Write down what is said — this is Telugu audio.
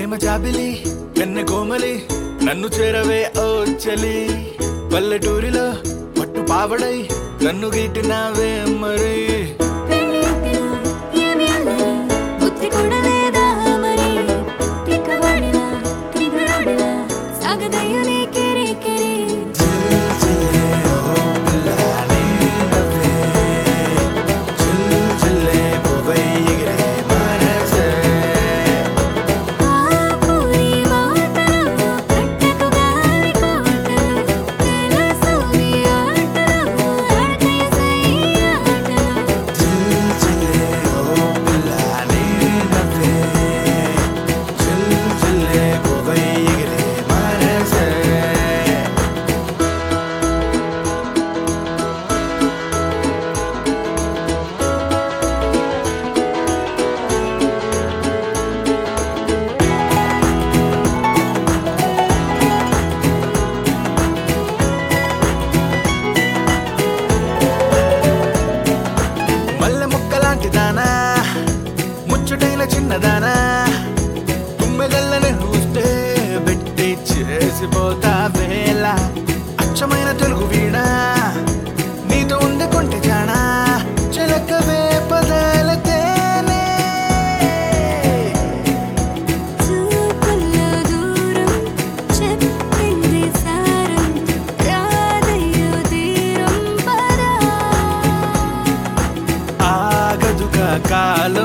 ప్రేమ జాబిలి కన్నె కోమలి నన్ను చేరవే ఓ చలి పల్లెటూరిలో పట్టు పావడై నన్ను గీటినావే మరి ఏమి అల్లరి బుద్ధి కూడా లేదా మరి తిక్కవాడినా తిరుగుడినా సాగదయ్యు నీ కిరి కిరి ఆ పూరి మాటలు కట్టకు గాలి కోటలు తెలుసు నీ ఆటలు ఆడతయ్య సై ఆటలు మల్లె ముక్కలాంటి దానా ముచ్చటైన చిన్నదానా తుమ్మెదల్లని చూస్తే పెట్టి చేసిపోతా వేళ అచ్చమైన తెలుగు వీణ నీతో ఉండే కొంటె జానా చిలకవే పదాల తేనే చూపుల్లో దూరం చెప్పింది సారం రాదయ్యో తీరం పరా ఆగదుగా కాలం